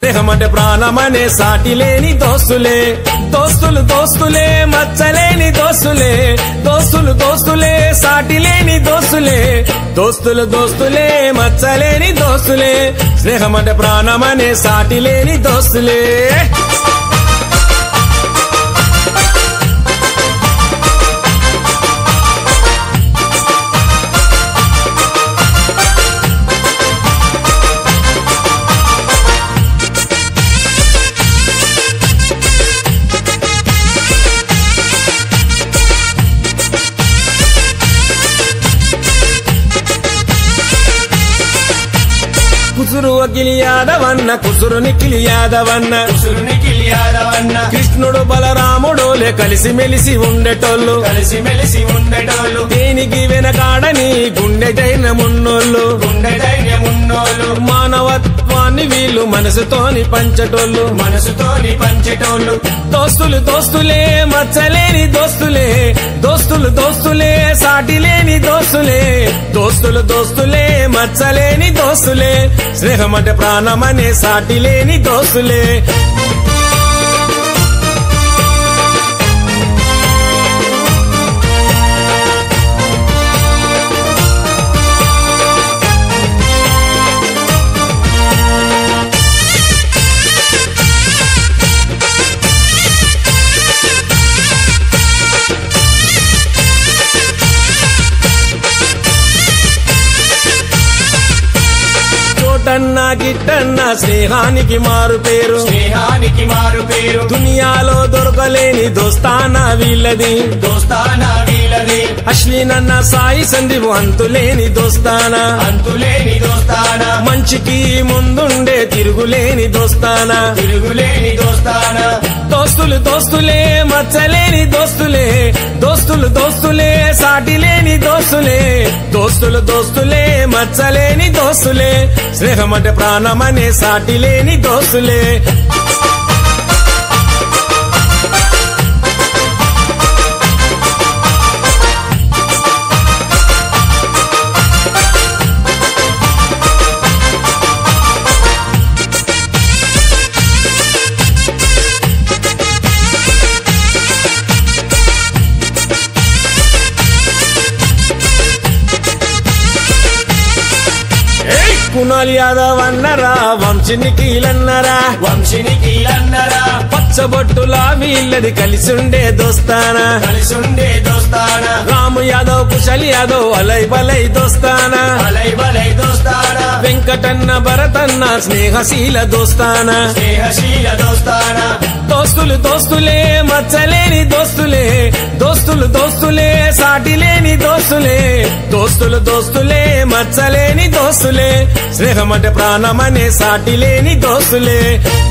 స్నేహమంటే ప్రాణమనే సాటి లేని దోస్తులే దోస్తులు దోస్తులే మచ్చలేని దోస్తులే దోస్తులు దోస్తులే సాటి లేని దోస్తులే దోస్తులు దోస్తులే మచ్చలేని దోస్తులే స్నేహమంటే ప్రాణమనే సాటి లేని దోస్తులే కుసురు అఖిలి యాదవన్న కుసురు నిఖిలి యాదవన్న కుసురునికి యాదవన్న కృష్ణుడు బలరాముడోలే కలిసి మెలిసి ఉండేటోళ్ళు కలిసి మెలిసి ఉండేటోళ్ళు దేనికి వెనకాడని గుండె మున్నోళ్ళు గుండె ధైర్యమున్నోళ్ళు మానవత్వాన్ని వీళ్ళు మనసుతోని పంచటోళ్ళు మనసుతోని పంచేటోళ్ళు దోస్తులు దోస్తులే మచ్చలేని దోస్తులే దోస్తులు దోస్తులే సాటి లేని దోస్తులే దోస్తులు దోస్తులే మచ్చలేని దోస్తులే స్నేహం అంటే ప్రాణమనే సాటి లేని దోస్తులే చోటన్నా గిట్టన్నా స్నేహానికి మారు పేరు స్నేహానికి మారు పేరు దునియాలో దొరకలేని దోస్తానా వీళ్ళది దోస్తానా వీలది అశ్లీనన్న సాయి సందీపు అంతులేని దోస్తానా అంతులేని దోస్తానా మంచికి ముందుండే తిరుగులేని దోస్తానా తిరుగులేని దోస్తానా దోస్తులు దోస్తులే మచ్చలేని దోస్తులే దోస్తులు దోస్తులే సాటి లేని దోస్తులే దోస్తులు దోస్తులే మచ్చలేని దోస్తులే స్నేహం అంటే ప్రాణమనే సాటి లేని దోస్తులే ఏయ్! కునాల్ యాదవ్ అన్నరా వంశిని కీలన్నరా వంశినికి అన్నరా పచ్చబొట్టులా వీళ్ళది కలిసుండే దోస్తానా కలిసుండే దోస్తానా రాము యాదవ్ కుశల్ యాదవ్ అలై బలై దోస్తానా బలై బలై దోస్తానా వెంకటన్న భరతన్న స్నేహశీల దోస్తానా స్నేహశీల దోస్తానా దోస్తులు దోస్తులే మచ్చలేని దోస్తులే దోస్తులు దోస్తులే సాటి లేని దోస్తులే దోస్తులు దోస్తులే మచ్చలేని దోస్తులే స్నేహం అంటే ప్రాణమనే సాటి లేని దోస్తులే